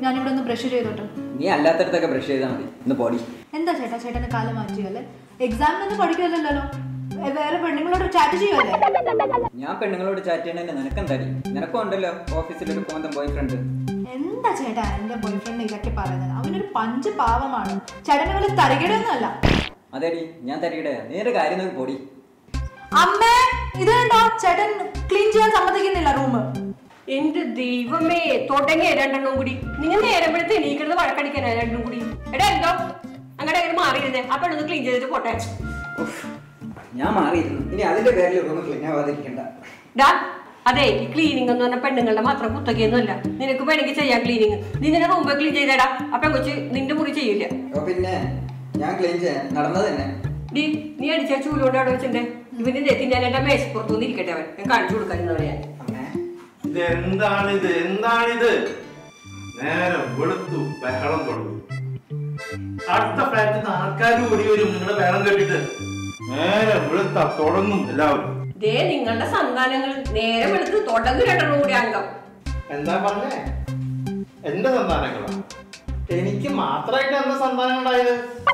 ഞാനിവിടെ ഒന്ന് ബ്രഷ് ചെയ്തോട്ടെ നീ അല്ലാത്തടത്തൊക്കെ ബ്രഷ് ചെയ്താൽ മതി ഇന്ന് പൊടി എന്താ ചേട്ടാ ചേട്ടന് കാലം മാറ്റിയല്ലേ എക്സാമിനൊന്നും പഠിക്കുമല്ലോ വേറെ പെണ്ണുങ്ങളോട് ചാറ്റ് ചെയ്യുമല്ലേ ഞാൻ പെണ്ണുങ്ങളോട് ചാറ്റ് ചെയ്യണതിന് നിനക്കെന്താടി നിനക്കും ഉണ്ടല്ലോ ഓഫീസിലൊരു കോന്തം ബോയ് ഫ്രണ്ട് എന്താ ചേട്ടാ എന്റെ ബോയ് ഫ്രണ്ട് ഇതൊക്കെ പറയുന്നത് അവനൊരു പഞ്ച് പാവമാണ് ചേട്ടനുകൾ തരകിടൊന്നുമല്ല അതേടി ഞാൻ തരികടെ നീ ഒരു കാര്യം നോക്കി പൊടി അമ്മേ ഇത് കണ്ടോ ചേട്ടൻ ക്ലീൻ ചെയ്യാൻ സമ്മതിക്കുന്നില്ല റൂം എന്റെ ദൈവമേ തുടങ്ങിയ രണ്ടെണ്ണം കൂടി നിങ്ങൾ നേരമ്പോഴത്തെ എണീക്കുന്നത് വഴക്കടിക്കാനാ രണ്ടും കൂടി എടാ എന്തോ അങ്ങടെ അങ്ങനെ മാറിയിരുന്നേ ആ പെണ്ണൊന്ന് ക്ലീൻ ചെയ്തിട്ട് പോട്ടെ ഉഫ്. ഞാൻ മാറിയിരുന്നു ഇനി അതിന്റെ പേരിൽ റൂം ക്ലീൻ ആവാതിരിക്കണ്ട ഡാ അതെ ഈ ക്ലീനിങ് എന്ന് പറഞ്ഞ പെണ്ണുങ്ങളുടെ മാത്രം കുത്തകയൊന്നുമല്ല നിനക്ക് വേണമെങ്കിൽ ചെയ്യാം ക്ലീനിങ് നീ നിന്റെ റൂമ് ക്ലീൻ ചെയ്തേടാ അപ്പൊ കൊച്ച് നിന്റെ മുറി ചെയ്യില്ല അപ്പൊ പിന്നെ ഞാൻ ക്ലീൻ ചെയ്യാൻ നടന്നത് തന്നെ ഡി നീ അടിച്ച ചൂലോണ്ട് അവിടെ വെച്ചിട്ടുണ്ട് ഇവന്റെ നെത്തി ഞാൻ എന്റെ മേശപ്പുറത്തു നിന്ന് ഇരിക്കട്ടെ അവൻ ഞാൻ കാണിച്ചു കൊടുക്കാൻ ഞാൻ അമ്മേ ഇത് എന്താണിത് എന്താണിത് നേരം വെളുത്തു ബഹളം തുടങ്ങി അടുത്ത ഫ്ലാറ്റിൽ നിന്ന് ആൾക്കാർ ഓടി വരും നിങ്ങളുടെ ബഹളം കേട്ടിട്ട് നേരെ വെളുത്ത തുടങ്ങും എല്ലാവരും ദേ നിങ്ങളുടെ സന്താനങ്ങൾ നേരം എടുത്ത് തുടങ്ങി രണ്ടെണ്ണം കൂടി അംഗം എന്താ പറഞ്ഞേ എന്റെ സന്താനങ്ങളാ എനിക്ക് മാത്രമായിട്ട് എന്താ സന്താനങ്ങളുണ്ടായത്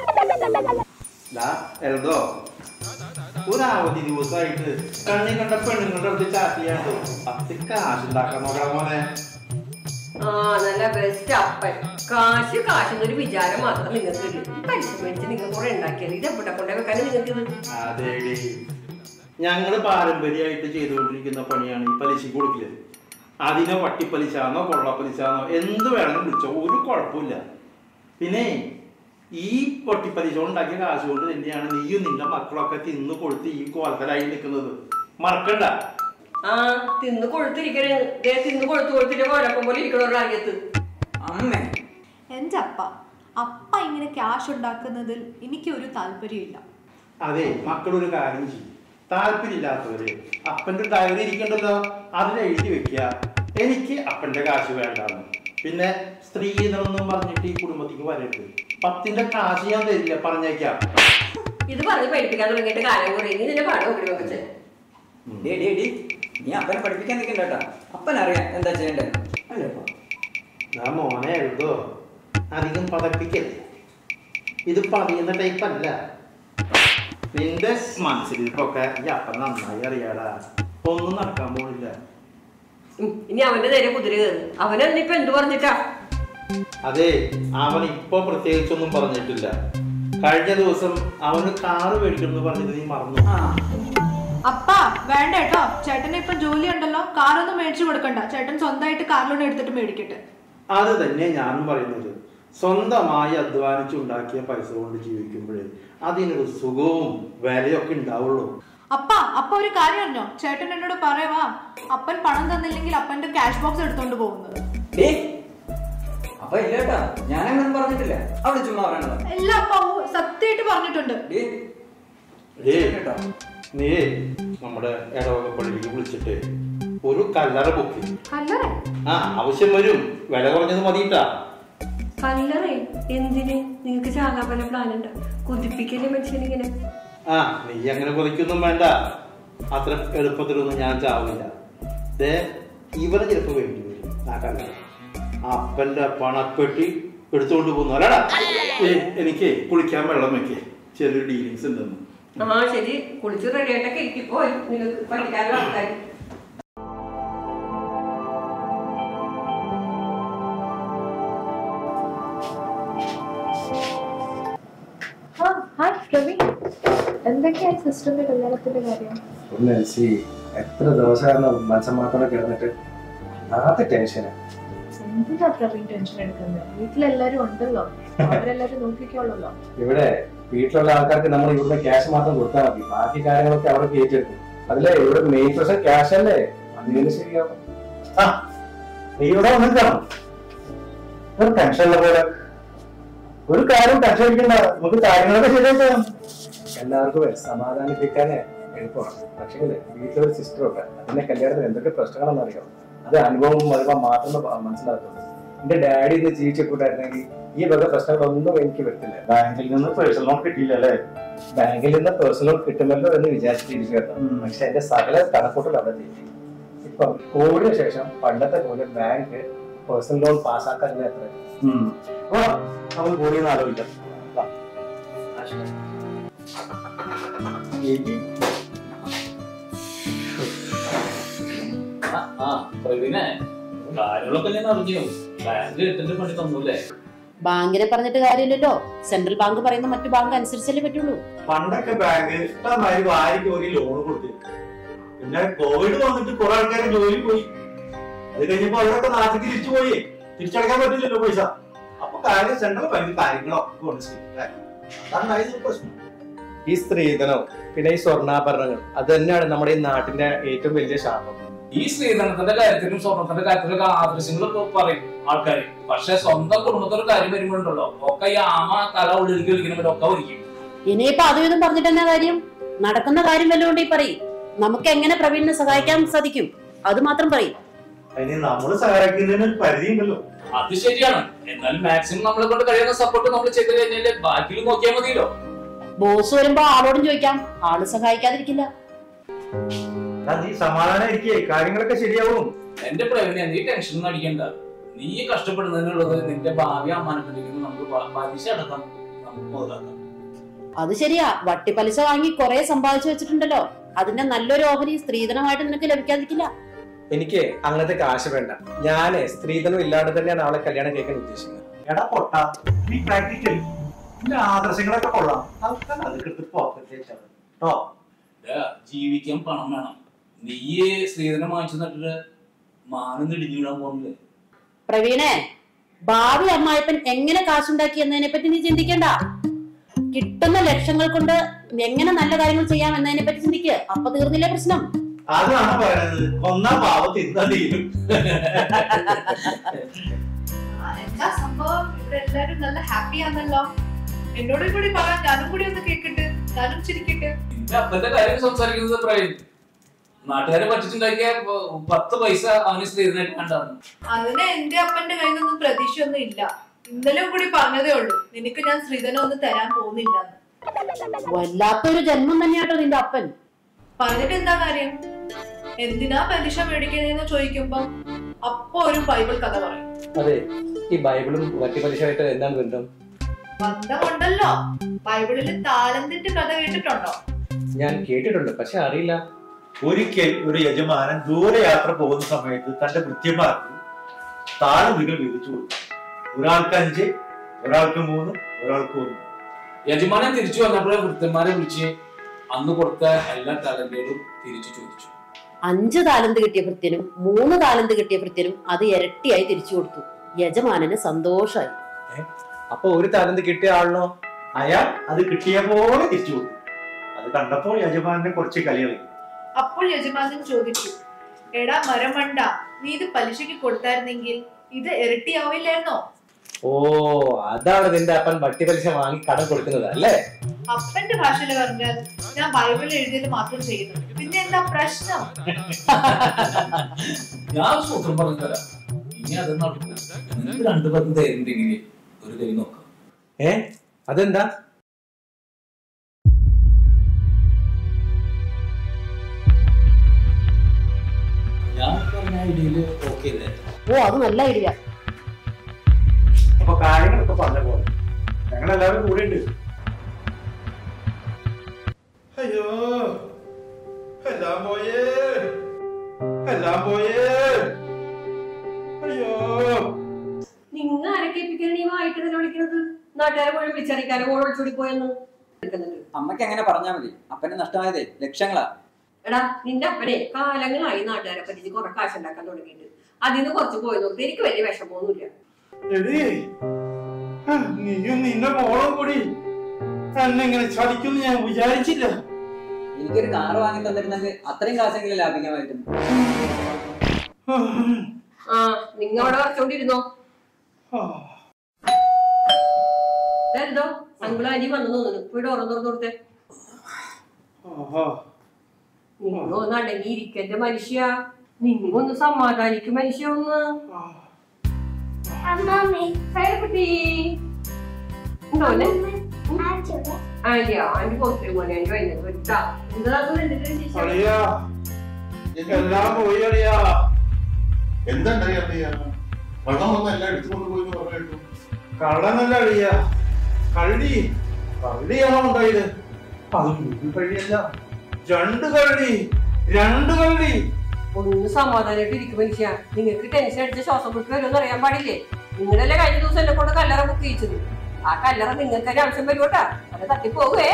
ദാ, എൽദോ ഒരു അവധി ദിവസമായിട്ട് കണ്ണി കണ്ട പെണ്ണുങ്ങളുടെ അടുത്ത് ചാറ്റ് ചെയ്യാണ്ട് പത്ത് കാശ് ഉണ്ടാക്കാൻ നോക്കണം മോനെ ആ നല്ല ബെസ്റ്റ് അപ്പൻ കാശ് കാശ് എന്നൊരു വിചാരം മാത്രം നിങ്ങൾക്ക് ഇല്ല. ഈ പലിശ മേടിച്ച് നിങ്ങൾ കുറെ ഉണ്ടാക്കിയാൽ ഇത് എവിടെ കൊണ്ടേ വെക്കാൻ നിങ്ങൾക്ക് ഇത് അതേടി ഞങ്ങള് പാരമ്പര്യമായിട്ട് ചെയ്തുകൊണ്ടിരിക്കുന്ന പണിയാണ് ഈ പലിശ കൊടുക്കല് അതിനെ വട്ടിപ്പലിശാന്നോ കൊള്ളപ്പലിശാന്നോ എന്ത് വേണമെങ്കിലും വിളിച്ചോ ഒരു കുഴപ്പമില്ല പിന്നെ ഈ വട്ടിപ്പലിശ ഉണ്ടാക്കിയ കാശ് കൊണ്ട് തന്നെയാണ് നീയും നിന്റെ മക്കളൊക്കെ തിന്ന് കൊളുത്തി ഈ കോലത്തലായി നിൽക്കുന്നത് മറക്കണ്ട ആ തിന്ന് കൊഴുത്തിരിക്കണേ ദേ തിന്ന് കൊഴുത്ത് കൊഴുത്തിന്റെ കുഴപ്പം പോലെ ഇരിക്കണ അറിയത്ത് അമ്മേ എന്റെ അപ്പ അപ്പ ഇങ്ങനെ ക്യാഷ് ഉണ്ടാക്കുന്നതിൽ എനിക്ക് ഒരു താല്പര്യമില്ല അതെ മക്കളൊരു കാര്യം ചെയ്യും താല്പര്യമില്ലാത്തവര് അപ്പന്റെ ഡയറി ഇരിക്കണ്ടല്ലോ അതിൽ എഴുതി വെക്കുക എനിക്ക് അപ്പന്റെ കാശ് വേണ്ടാന്ന് പിന്നെ സ്ത്രീധനൊന്നും പറഞ്ഞിട്ട് ഈ കുടുംബത്തേക്ക് വരരുത് പത്തിന്റെ കാശ് ഞാൻ തരില്ല പറഞ്ഞേക്കാം ഇത് പറഞ്ഞ് പഠിപ്പിക്കാൻ തുടങ്ങിയിട്ട് കാലം കുറേ നീ നിന്റെ പാട് നോക്കി വെക്കച്ചേ ഡേ ഡേ ഡേ നീ അപ്പനെ പഠിപ്പിക്കാൻ നിൽക്കണ്ട കേട്ടോ അപ്പൻ അറിയാം എന്താ ചെയ്യണ്ടേ അല്ലേ അപ്പ? ഞാൻ മോനെ എഴുതോ അധികം പതപ്പിക്കല്ലേ ഇത് പതിയുന്ന ടൈപ്പ് അല്ല നിന്റെ മനസ്സിലിരിപ്പൊക്കെ ഈ അപ്പൻ നന്നായി അറിയാടാ ഒന്നും നടക്കാൻ പോണില്ല ഉം, ഇനി അവന്റെ നേരെ കുതിര കയറി അവനെന്നിപ്പോ എന്ത് പറഞ്ഞിട്ടാ അതെ അവൻ ഇപ്പൊ പ്രത്യേകിച്ചൊന്നും പറഞ്ഞിട്ടില്ല കഴിഞ്ഞ ദിവസം അവന് കാറ് മേടിക്കണം പറഞ്ഞത് നീ മറന്നു ആ അപ്പ വേണ്ട കേട്ടോ ചേട്ടന് ഇപ്പൊ ജോലി ഉണ്ടല്ലോ കാറൊന്നും മേടിച്ചു കൊടുക്കണ്ട ചേട്ടൻ സ്വന്തമായിട്ട് കാർ ലോൺ എടുത്തിട്ട് മേടിക്കട്ടെ അത് തന്നെ ഞാനും പറയുന്നത് സ്വന്തമായി അധ്വാനിച്ചുണ്ടാക്കിയ പൈസ കൊണ്ട് ജീവിക്കുമ്പോഴേ അതിനൊരു സുഖവും വിലയൊക്കെ ഉണ്ടാവുള്ളൂ അപ്പ അപ്പ ഒരു കാര്യം അറിഞ്ഞോ ചേട്ടൻ എന്നോട് പറയവാ അപ്പൻ പണം തന്നില്ലെങ്കിൽ അപ്പന്റെ ക്യാഷ് ബോക്സ് എടുത്തോണ്ട് പോകുന്നത് ഡേ അപ്പൊ ഇല്ല കേട്ടാ ഞാനങ്ങനെ പറഞ്ഞിട്ടില്ല അവള് ചുമ്മാ പറയണതാ എല്ലാം അപ്പ സത്യമായിട്ട് പറഞ്ഞിട്ടുണ്ട് ഡേ ഏ കേട്ടോ നീ നമ്മുടെ ഇടവക പള്ളിയിൽ വിളിച്ചിട്ട് ഒരു കല്ലറ ബുക്ക് ചെയ്യ്. കല്ലറ ആ ആവശ്യം വരും വില കുറഞ്ഞത് മതിയിട്ടാ കല്ലറേ എന്തിന് നിങ്ങൾക്ക് ചാകാൻ പല പ്ലാൻ ഉണ്ട് കുതിപ്പിക്കല്ലേ മനുഷ്യനിങ്ങനെ ആ നീ അങ്ങനെ കൊതിക്കൊന്നും വേണ്ട അത്ര എളുപ്പത്തിലൊന്നും ഞാൻ ചാവില്ല ദേ ഇവരെ ചിലപ്പോ വേണ്ടി വരും ആ കല്ലറ അപ്പന്റെ പണപ്പെട്ടി എടുത്തുകൊണ്ട് പോകുന്നു അല്ലടാ ഏയ് എനിക്ക് കുളിക്കാൻ വെള്ളം വെക്കേ ചെറിയൊരു ഡീലിങ്സ് ഉണ്ടെന്ന് ആ ശരി കുളിച്ച് റെഡിയായിട്ടൊക്കെ ഇരിക്കിപ്പോ നിങ്ങൾക്ക് പഠിക്കാനുള്ള ആൾക്കാർ ആ ഹായ് പ്രവീൺ എന്തൊക്കെയായി സിസ്റ്ററിന്റെ കല്യാണത്തിന്റെ കാര്യം ഒന്ന് എൽസി എത്ര ദിവസമായിരുന്നു മനസ്സമാത്തോടെ കിടന്നിട്ട് ആദ്യ ടെൻഷനാ എന്തിനാ പ്രവീൺ ടെൻഷൻ എടുക്കുന്നത് വീട്ടിലെല്ലാരും ഉണ്ടല്ലോ അവരെല്ലാരും നോക്കിക്കോളല്ലോ ഇവിടെ വീട്ടിലുള്ള ആൾക്കാർക്ക് നമ്മൾ ഇവിടുന്ന് ക്യാഷ് മാത്രം കൊടുത്താൽ മതി ബാക്കി കാര്യങ്ങളൊക്കെ അവിടെ ഏറ്റെടുക്കും അതിലെ ഇവിടെ മെയിൻ പ്രശ്നം ക്യാഷ് അല്ലേ അതിന് ശരിയാവും ആ നീ ഇവിടെ വന്നിട്ടാണോ ഒരു ടെൻഷനുള്ള പോലെ ഒരു കാര്യം ടെൻഷൻ അടിക്കണ്ട നമുക്ക് കാര്യങ്ങളൊക്കെ ശരിയാക്കാം എല്ലാവർക്കും സമാധാനിപ്പിക്കാനേ എളുപ്പമാണ് പക്ഷേ വീട്ടിലൊരു സിസ്റ്റർ ഉണ്ട് അതിന്റെ കല്യാണത്തിന് എന്തൊക്കെ പ്രശ്നങ്ങളെന്ന് അറിയാം അത് അനുഭവം വരുമ്പോൾ മാത്രമേ പ- മനസ്സിലാക്കുള്ളൂ എന്റെ ഡാഡി ഇന്ന് ജീവിച്ചിട്ടുണ്ടായിരുന്നെങ്കിൽ ഈ വക പ്രശ്നങ്ങളൊന്നും എനിക്ക് വരത്തില്ല ബാങ്കിൽ നിന്ന് പേഴ്സണൽ ലോൺ കിട്ടിയില്ല അല്ലേ ബാങ്കിൽ നിന്ന് പേഴ്സണൽ ലോൺ കിട്ടുമല്ലോ എന്ന് വിചാരിച്ചിരിക്കുകയായിരുന്നു പക്ഷെ എന്റെ സകല കണക്കൂട്ടൽ അവിടെ തെറ്റി ഇപ്പം കോവിഡിന് ശേഷം പണ്ടത്തെ പോലെ ബാങ്ക് പേഴ്സണൽ ലോൺ പാസ്സാക്കാറില്ല എത്ര അപ്പൊ നമുക്ക് കൂടി ഒന്ന് ആലോചിക്കാം വാ. എബി, ആ, ആ പ്രവീണേ കാര്യങ്ങളൊക്കെ ഞാൻ അറിഞ്ഞു ബാങ്കിൽ എട്ടിന്റെ പണി തന്നൂല്ലേ ബാങ്കിനെ പറഞ്ഞിട്ട് കാര്യമില്ലല്ലോ സെൻട്രൽ ബാങ്ക് പറയുന്ന മറ്റു ബാങ്ക് അനുസരിച്ചല്ലേ പറ്റുള്ളൂ പണ്ടൊക്കെ ബാങ്ക് ഇഷ്ടമായി വാരിക്ക് ഒരു ലോൺ കൊടുത്തു പിന്നെ കോവിഡ് വന്നിട്ട് കുറെ ആൾക്കാരെ ജോലി പോയി അത് കഴിഞ്ഞപ്പോ അവരൊക്കെ നാട്ടിലേക്ക് തിരിച്ചു പോയി തിരിച്ചടക്കാൻ പറ്റില്ലല്ലോ പൈസ അപ്പൊ കാര്യം സെൻട്രൽ ബാങ്ക് കാര്യങ്ങളൊക്കെ കൊണ്ട് ചെയ്യും. അതാണ് ആയത് പ്രശ്നം ഈ സ്ത്രീധനം പിന്നെ ഈ സ്വർണ്ണാഭരണങ്ങൾ അത് തന്നെയാണ് നമ്മുടെ ഈ നാട്ടിന്റെ ഏറ്റവും വലിയ ശാപം ഈ സ്ത്രീധനത്തിന്റെ കാര്യത്തിലും സ്വർണത്തിന്റെ കാര്യത്തിലൊക്കെ ആദർശങ്ങളൊക്കെ പറയും ആൾക്കാർ പക്ഷെ സ്വന്തം കുടുംബത്തിന്റെ കാര്യം വരുമ്പോഴുണ്ടല്ലോ ഒക്കെ ഈ ആമ തല ഉള്ളിലേക്ക് കളിക്കുന്നവരൊക്കെ ഒരിക്കും ഇനിയിപ്പോ അതും ഇതും പറഞ്ഞിട്ട് എന്നാ കാര്യം നടക്കുന്ന കാര്യം വല്ലതുകൊണ്ട് ഈ പറയും നമുക്ക് എങ്ങനെ പ്രവീണിനെ സഹായിക്കാൻ സാധിക്കും അത് മാത്രം പറയും അതിന് നമ്മള് സഹായിക്കുന്നതിന് ഒരു പരിധി ഉണ്ടല്ലോ അത് ശരിയാണ് എന്നാൽ മാക്സിമം നമ്മളെ കൊണ്ട് കഴിയുന്ന സപ്പോർട്ട് നമ്മൾ ചെയ്ത് കഴിഞ്ഞാല് ബാക്കിൽ നോക്കിയാൽ മതിയല്ലോ ബോസ് വരുമ്പോ ആളോടും ചോദിക്കാം ആള് സഹായിക്കാതിരിക്കില്ല എന്നാ നീ സമാധാനം ഇരിക്കേ കാര്യങ്ങളൊക്കെ ശരിയാവും എന്റെ പ്രവീണ നീ ടെൻഷൻ ഒന്നും അടിക്കണ്ട നീ കഷ്ടപ്പെടുന്നതിനുള്ളത് നിന്റെ ഭാവി അമ്മാനത്തിലേക്ക് നമുക്ക് പ- പലിശ അടക്കം നമുക്ക് മുതലാക്കാം അത് ശരിയാ വട്ടിപ്പലിശ വാങ്ങി കുറെ സമ്പാദിച്ചു വെച്ചിട്ടുണ്ടല്ലോ അതിന്റെ നല്ലൊരു ഓഹരി സ്ത്രീധനമായിട്ട് നിനക്ക് ലഭിക്കാതിരിക്കില്ല എനിക്ക് അങ്ങനത്തെ കാശ് വേണ്ട ഞാനേ സ്ത്രീധനം ഇല്ലാതെ തന്നെയാണ് അവളെ കല്യാണം കേൾക്കാൻ ഉദ്ദേശിക്കുന്നത് എടാ പൊട്ട നീ പ്രാക്ടിക്കൽ നിന്റെ ആദർശങ്ങളൊക്കെ കൊള്ളാം അതൊക്കെ അതൊക്കെ എടുത്ത് പോക്കറ്റിലേക്ക് കേട്ടോ ദാ, ജീവിക്കാൻ പണം വേണം നീ സ്ത്രീധനം വാങ്ങിച്ചു നട്ടിട്ട് മാനം ഇടിഞ്ഞു വിടാൻ പോകുന്നില്ലേ പ്രവീണേ ഭാവി അമ്മായപ്പൻ എങ്ങനെ കാശുണ്ടാക്കി എന്നതിനെ പറ്റി നീ ചിന്തിക്കണ്ട കിട്ടുന്ന ലക്ഷങ്ങൾ കൊണ്ട് എങ്ങനെ നല്ല കാര്യങ്ങൾ ചെയ്യാം എന്നതിനെ പറ്റി ചിന്തിക്കുക അപ്പൊ തീർന്നില്ലേ പ്രശ്നം അതാണ് പറയണത് ഒന്നാം പാവം തിന്നാ തീരും ആ, എന്താ സംഭവം ഇവിടെ എല്ലാരും നല്ല ഹാപ്പി ആണല്ലോ എന്നോടും കൂടി പറയാം ഞാനും കൂടി ഒന്ന് കേക്കട്ടെ ഞാനും ചിരിക്കട്ടെ നിന്റെ അപ്പന്റെ കാര്യം സംസാരിക്കുന്നത് പ്രവീൺ നാട്ടുകാരെ പറ്റിച്ചുണ്ടാക്കിയ പ- പത്ത് പൈസ അവന് സ്ത്രീധനായിട്ട് കണ്ടാണ് അതിന് എന്റെ അപ്പന്റെ കയ്യിൽ നിന്നൊന്നും പ്രതീക്ഷയൊന്നും ഇല്ല ഇന്നലെ കൂടി പറഞ്ഞതേ ഉള്ളൂ നിനക്ക് ഞാൻ ശ്രീധനം ഒന്നും തരാൻ പോകുന്നില്ല വല്ലാത്തൊരു ജന്മം തന്നെയാട്ടോ നിന്റെ അപ്പൻ പറഞ്ഞിട്ട് എന്താ കാര്യം എന്തിനാ പലിശ മേടിക്കുന്നതെന്ന് ചോദിക്കുമ്പം അപ്പൊ ഒരു ബൈബിൾ കഥ പറയും അതെ ഈ ബൈബിളും വട്ടിപ്പലിശയായിട്ട് എന്താണ് ബന്ധം ബന്ധമുണ്ടല്ലോ ബൈബിളിൽ താലന്തിന്റെ കഥ കേട്ടിട്ടുണ്ടോ ഞാൻ കേട്ടിട്ടുണ്ട് പക്ഷെ അറിയില്ല ഒരിക്കൽ ഒരു യജമാനൻ ദൂരയാത്ര പോകുന്ന സമയത്ത് തന്റെ കൃത്യമാർക്ക് താളവികൾ വിധിച്ചു കൊടുത്തു ഒരാൾക്ക് അഞ്ച് ഒരാൾക്ക് മൂന്ന് ഒരാൾക്ക് ഒന്ന് യജമാനൻ തിരിച്ചു വന്നപ്പോഴേ വൃദ്ധന്മാരെ വിളിച്ച് അന്ന് കൊടുത്ത എല്ലാ ടാലന്റുകളും തിരിച്ചു ചോദിച്ചു അഞ്ച് താലന്ത് കിട്ടിയ ഭൃത്യനും മൂന്ന് താലന്ത് കിട്ടിയ ഭൃത്യനും അത് ഇരട്ടിയായി തിരിച്ചു കൊടുത്തു യജമാനന് സന്തോഷായി അപ്പൊ ഒരു താലന്ത് കിട്ടിയ ആളിനോ അയാൾ അത് കിട്ടിയ പോലെ തിരിച്ചു കൊടുത്തു അത് കണ്ടപ്പോൾ യജമാനെ കുറച്ച് കളിയായി അപ്പോൾ യജമാനൻ ചോദിച്ചു എടാ മരമണ്ട നീ ഇത് പലിശയ്ക്ക് കൊടുത്തായിരുന്നെങ്കിൽ ഇത് ഇരട്ടിയാവില്ലായിരുന്നോ ഓ അതാണ് നിന്റെ അപ്പൻ വട്ടിപ്പലിശ വാങ്ങി കടം കൊടുക്കുന്നത് അല്ലേ അപ്പന്റെ ഭാഷയിൽ പറഞ്ഞാൽ ഞാൻ ബൈബിളിൽ എഴുതിയത് മാത്രം ചെയ്യുന്നു പിന്നെ എന്താ പ്രശ്നം ഞാൻ ഒരു സൂത്രം പറഞ്ഞു തരാം ഇനി അത് നടക്കില്ല നിങ്ങൾക്ക് രണ്ടുപേർക്കും തരുന്നുണ്ടെങ്കിൽ ഒരു കൈ നോക്കാം ഏ അതെന്താ ഞാൻ പറഞ്ഞ ഐഡിയയില് ഓക്കെ അല്ലേ ഓ അത് നല്ല ഐഡിയ അപ്പൊ കാര്യങ്ങളൊക്കെ പറഞ്ഞ പോലെ ഞങ്ങളെല്ലാവരും കൂടെ ഉണ്ട് അയ്യോ എല്ലാം പോയേ എല്ലാം പോയേ അയ്യോ നിങ്ങൾ ആരൊക്കെ നീ വായിട്ട് തന്നെ വിളിക്കുന്നത് നാട്ടുകാരെ മുഴുവൻ വിളിച്ചറിയിക്കാനും ഓൾ ഒളിച്ചോടി പോയെന്ന് എടുക്കുന്നുണ്ട് അമ്മയ്ക്ക് അങ്ങനെ പറഞ്ഞാ മതി അപ്പന് നഷ്ടമായതേ ലക്ഷങ്ങളാ എടാ നിന്റെ അപ്പനെ കാലങ്ങളായി നാട്ടുകാരെ പറ്റിച്ച് കുറെ കാശുണ്ടാക്കാൻ തുടങ്ങിയിട്ട് അതിൽ നിന്ന് കുറച്ച് പോയി നോക്കി എനിക്ക് വലിയ വിഷമമൊന്നുമില്ല എടീ ആ, നീയും നിന്റെ മോളും കൂടി എന്നെ ഇങ്ങനെ ചതിക്കുന്നു ഞാൻ വിചാരിച്ചില്ല എനിക്കൊരു കാറ് വാങ്ങി തന്നിരുന്നെങ്കിൽ അത്രയും കാശെങ്കിലും ലാഭിക്കാമായിരുന്നു ആ നിങ്ങ അവിടെ വരച്ചോണ്ടിരുന്നോ ആ, എന്തോ അങ്കിൾ അരി വന്നു തോന്നുന്നു പോയി ഡോറ തുറന്നു കൊടുത്തേ ആഹാ. നിങ്ങൾ ഒന്ന് അടങ്ങി ഇരിക്കന്റെ മനുഷ്യ നിങ്ങൾ ഒന്ന് സമാധാനിക്കും മനുഷ്യ ഒന്ന് കുട്ടി ഉണ്ടോ അല്ലേ ആന്റിയാ ആന്റി പുറത്തേക്ക് പോലെ ആന്റി വൈകുന്നേരം വരട്ടാ എന്താ എന്തിട്ട് വിശേഷം അളിയാ എല്ലാം പോയി അളിയാ എന്താ വെള്ളം വന്ന് എല്ലാം എടുത്തുകൊണ്ട് പോയി എന്ന് പറഞ്ഞു കേട്ടു കള്ളനല്ല അളിയ കള്ളി കള്ളിയാണോ ഉണ്ടായത് അത് ഒരു കള്ളിയല്ല രണ്ട് കള്ളി രണ്ട് കള്ളി ഒന്ന് സമാധാനമായിട്ട് ഇരിക്കും മനുഷ്യ നിങ്ങൾക്ക് ടെൻഷൻ അടിച്ച് ശ്വാസം മുട്ട് വരുമെന്ന് അറിയാൻ പാടില്ലേ നിങ്ങളല്ലേ കഴിഞ്ഞ ദിവസം എന്നെ കൊണ്ട് കല്ലറ ബുക്ക് ചെയ്യിച്ചത് ആ കല്ലറ നിങ്ങൾക്ക് തന്നെ ആവശ്യം വരുമോട്ടാ അത് തട്ടിപ്പോകുവേ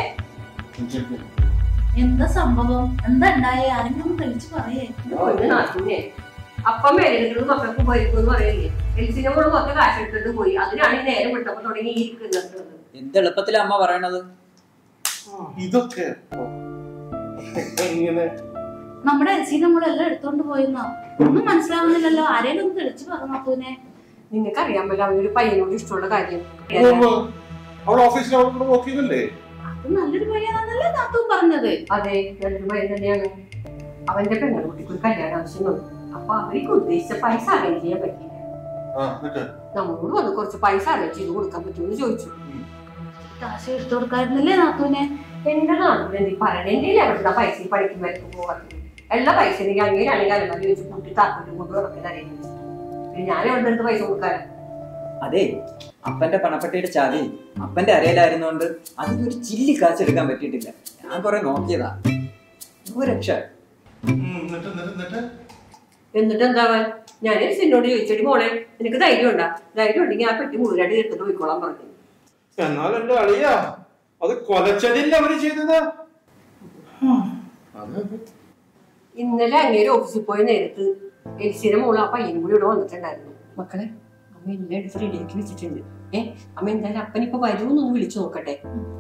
എന്താ സംഭവം എന്താ ഉണ്ടായേ ആരെങ്കിലും തെളിച്ച് പറയേ ഒന്ന് നാട്ടിനെ അപ്പം മേലെടുക്കുന്നത് മക്കൾക്ക് പോയിരിക്കും എന്ന് പറയില്ലേ എൽസിനെ കൊണ്ട് മൊത്തം കാശ് എടുത്തിട്ട് പോയി അതിനാണ് ഈ നേരം വിട്ടപ്പോ തുടങ്ങി ഈ ഇരിക്കുന്നത് എന്ത് എളുപ്പത്തിലാ അമ്മ പറയണത് ഇതൊക്കെ ഇങ്ങനെ നമ്മുടെ എൽസി നമ്മളെല്ലാം എടുത്തോണ്ട് പോയെന്നോ ഒന്നും മനസ്സിലാവുന്നില്ലല്ലോ ആരേലും ഒന്ന് തെളിച്ച് പറഞ്ഞു നോക്കൂനെ നിങ്ങൾക്ക് അറിയാൻ പറ്റില്ല അവനൊരു പയ്യനോട് ഇഷ്ടമുള്ള കാര്യം അവൾ ഓഫീസിൽ അവൾ കൂടെ നോക്കിയതല്ലേ അത് നല്ലൊരു പയ്യനാന്നല്ലേ നാത്തു പറഞ്ഞത് അതെ നല്ലൊരു പയ്യൻ തന്നെയാണ് അവന്റെ പെൺകുട്ടിക്ക് ഒരു കല്യാണം ആവശ്യം വന്നു അപ്പൊ അവർക്ക് ഉദ്ദേശിച്ച പൈസ അറേഞ്ച് ചെയ്യാൻ പറ്റിയില്ല ആ എന്നിട്ട് നമ്മളോട് വന്ന് കുറച്ച് പൈസ അറേഞ്ച് ചെയ്ത് കൊടുക്കാൻ പറ്റുമെന്ന് ചോദിച്ചു കാശ് എടുത്തു കൊടുക്കായിരുന്നില്ലേ നാത്തൂനെ എന്റെ നാട്ടിൽ എന്ത് പറയണെന്റെ എവിടുന്ന പൈസ ഈ പഠിക്കുമ്പോഴേക്ക് പോകാത്തത് എല്ലാ പൈസ എനിക്ക് അങ്ങനെയാണെങ്കിൽ അലമാരി വെച്ച് കൂട്ടി താക്കോട്ട് കൊണ്ട് നടക്കുന്ന പിന്നെ ഞാൻ എവിടെ നിന്ന് പൈസ കൊടുക്കാനാ അതെ അപ്പന്റെ പണപ്പെട്ടിയുടെ ചാവി അപ്പന്റെ അരയിലായിരുന്നോണ്ട് അതിന് ഒരു ചില്ലി കാശെടുക്കാൻ പറ്റിയിട്ടില്ല ഞാൻ കുറെ നോക്കിയതാ ഒരു രക്ഷ ഉം, എന്നിട്ട് എന്നിട്ട് എന്നിട്ട് എന്നിട്ട് എന്താവാൻ ഞാൻ എന്നോട് ചോദിച്ചടി മോളെ നിനക്ക് ധൈര്യം ഉണ്ടാ ധൈര്യം ഉണ്ടെങ്കിൽ ആ പെട്ടി മുഴുവനായിട്ട് എടുത്തിട്ട് പോയിക്കോളാൻ പറഞ്ഞു എന്നാൽ എന്റെ അളിയ അത് കൊലച്ചതില്ല അവര് ചെയ്തത് അതെ ഇന്നലെ അങ്ങേര് ഓഫീസിൽ പോയ നേരത്ത് എൽസിയുടെ മോള് ആ പയ്യനും കൂടി ഇവിടെ വന്നിട്ടുണ്ടായിരുന്നു മക്കളെ അമ്മ എല്ലാം എടുത്ത് റെഡിയാക്കി വെച്ചിട്ടുണ്ട് ഏ അമ്മ എന്തായാലും അപ്പനിപ്പോ വരുമെന്നൊന്ന് വിളിച്ചു നോക്കട്ടെ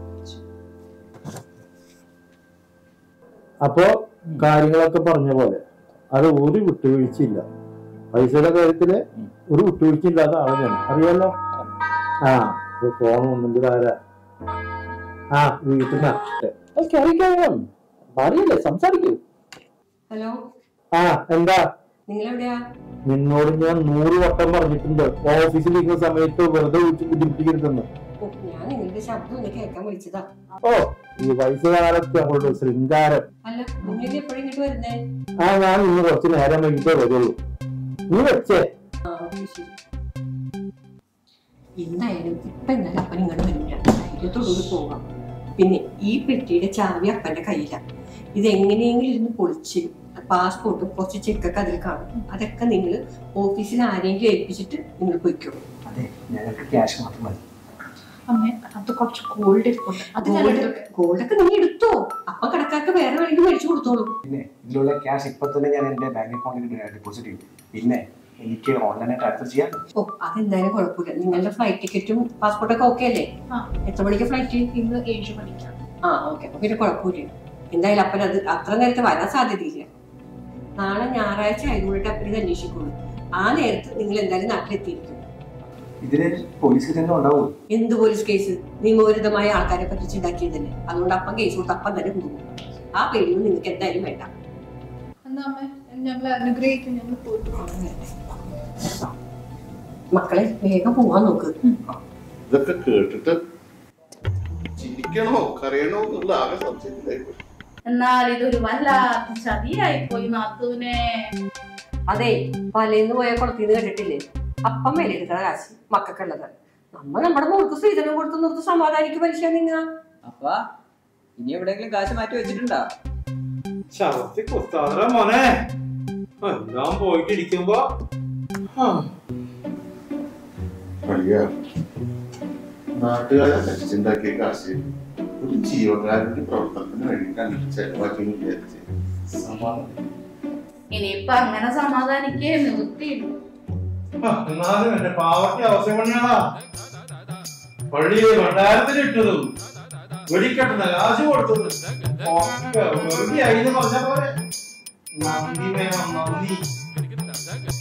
അപ്പോ കാര്യങ്ങളൊക്കെ പറഞ്ഞ പോലെ അത് ഒരു വിട്ടുവീഴ്ചയില്ല പൈസയുടെ കാര്യത്തില് ഒരു വിട്ടുവീഴ്ച ഇല്ലാത്ത ആളാണ് അറിയാലോ ആ ഇത് ഫോൺ ഒന്നും ആരാ ആ വീട്ടിൽ അറിയില്ലേ സംസാരിക്കൂ ഹലോ ആ എന്താ നിങ്ങൾ എവിടെയാ നിന്നോട് ഞാൻ നൂറ് വട്ടം പറഞ്ഞിട്ടുണ്ട് ഓഫീസിൽ ഇരിക്കുന്ന സമയത്ത് വെറുതെ വിളിച്ച് ബുദ്ധിമുട്ടിക്കരുതെന്ന് ഓ, ഞാൻ നിങ്ങളുടെ ശബ്ദം ഒന്ന് കേൾക്കാൻ വിളിച്ചതാ ഓ ഈ വയസ്സുകാലത്ത് അവളുടെ ശൃംഗാരം അല്ല കുഞ്ഞിന് എപ്പോഴും ഇങ്ങോട്ട് വരുന്നേ ആ ഞാൻ ഇന്ന് കുറച്ച് നേരം വൈകിട്ടേ വരുള്ളൂ നീ വെച്ചേ ആ ഓക്കെ ശരി എന്തായാലും ഇപ്പൊ എന്തായാലും അപ്പൻ ഇങ്ങോട്ട് വരില്ല ധൈര്യത്തോടുകൂടി പോകാം പിന്നെ ഈ പെട്ടിയുടെ ചാവി അപ്പന്റെ കയ്യിലാണ് ഇത് എങ്ങനെയെങ്കിലും ഇരുന്ന് പൊളിച്ച് പാസ്പോർട്ടും കുറച്ച് ചെക്കൊക്കെ അതിൽ കാണും അതൊക്കെ നിങ്ങൾ ഓഫീസിൽ ആരെങ്കിലും ഏൽപ്പിച്ചിട്ട് നിങ്ങൾ പൊയ്ക്കോ അതെ ഞങ്ങൾക്ക് ക്യാഷ് മാത്രം മതി അമ്മ അത് കുറച്ച് ഗോൾഡ് ഇരിപ്പുണ്ട് അത് ഞാൻ ഗോൾഡ് എടുത്തോട്ടെ. ഗോൾഡൊക്കെ നീ എടുത്തോ അപ്പൊ കടക്കാർക്ക് വേറെ വേണമെങ്കിൽ മേടിച്ചു കൊടുത്തോളൂ പിന്നെ ഇതിലുള്ള ക്യാഷ് ഇപ്പൊ തന്നെ ഞാൻ എന്റെ ബാങ്ക് അക്കൗണ്ടിൽ ഡെപ്പോസിറ്റ് ചെയ്യും പിന്നെ എനിക്ക് ഓൺലൈനായിട്ട് ട്രാൻസ്ഫർ ചെയ്യാൻ ഓ അതെന്തായാലും കുഴപ്പമില്ല നിങ്ങളുടെ ഫ്ലൈറ്റ് ടിക്കറ്റും പാസ്പോർട്ടൊക്കെ ഓക്കെ അല്ലേ ആ. എത്ര മണിക്ക് ഫ്ലൈറ്റ് ഇന്ന് ഏഴ് മണിക്കാണ് ആ ഓക്കെ അപ്പൊ പിന്നെ കുഴപ്പമില്ല എന്തായാലും അപ്പൻ അത് അത്ര നേരത്തെ വരാൻ സാധ്യതയില്ല നാളെ ഞായറാഴ്ച ആയതുകൊണ്ടിട്ട് അപ്പൻ അന്വേഷിക്കുള്ളൂ ആ നേരത്ത് നിങ്ങൾ എന്തായാലും നാട്ടിലെത്തിയിരിക്കും ഇതിന് പോലീസ് തന്നെ ഉണ്ടാവും എന്ത് പോലീസ് കേസ് നിയമവിരുദ്ധമായ ആൾക്കാരെ പറ്റിച്ചുണ്ടാക്കിയതല്ലേ അതുകൊണ്ട് അപ്പം കേസ് കൊടുത്ത് അപ്പം തന്നെ കുടുങ്ങും ആ പേടിയൊന്നും നിങ്ങൾക്ക് എന്തായാലും വേണ്ട എന്നാ അമ്മ ഞങ്ങൾ അനുഗ്രഹിക്കും ഞങ്ങൾ പോയിട്ട് മക്കളെ വേഗം പോവാൻ നോക്ക് ഇതൊക്കെ കേട്ടിട്ട് ചിരിക്കണോ കരയണോ എന്നുള്ള ആകെ സംശയത്തിലായി പോയി. എന്നാൽ ഇതൊരു വല്ലാത്ത ചതിയായി പോയി നാത്തൂനെ അതെ പലേന്ന് പോയ കുളത്തിന്ന് കണ്ടിട്ടില്ലേ അപ്പം വിലയെടുക്കുന്ന കാശ് മക്കൾക്കുള്ളത് നമ്മ നമ്മുടെ മോൾക്ക് സ്ത്രീധനം കൊടുത്ത് നിർത്ത് സമാധാനിക്ക് മനുഷ്യ നിങ്ങ അപ്പ ഇനി എവിടെയെങ്കിലും കാശ് മാറ്റി വെച്ചിട്ടുണ്ടോ ശവത്തി കുത്താതെ മോനെ എല്ലാം പോയിട്ട് ഇരിക്കുമ്പോ ആ, അളിയ നാട്ടുകാരെ വെച്ചുണ്ടാക്കിയ കാശ് ഒരു ജീവകാരന്റെ പ്രവർത്തനത്തിന് വേണ്ടിയിട്ടാണ് ചെലവാക്കി എന്ന് വിചാരിച്ച് സമാധാനം ഇനിയിപ്പൊ അങ്ങനെ സമാധാനിക്കേ നിവൃത്തിയില്ല ആ, എന്നാലും എന്റെ പാവത്തെ അവസ്ഥ പണിയാടാ പള്ളിയിലെ ഭണ്ഡാരത്തിലിട്ടതും വെടിക്കെട്ടുന്ന കാശ് കൊടുത്തതും ഒക്കെ വെറുതെ ആയി എന്ന് പറഞ്ഞ പോലെ നന്ദി വേണം നന്ദി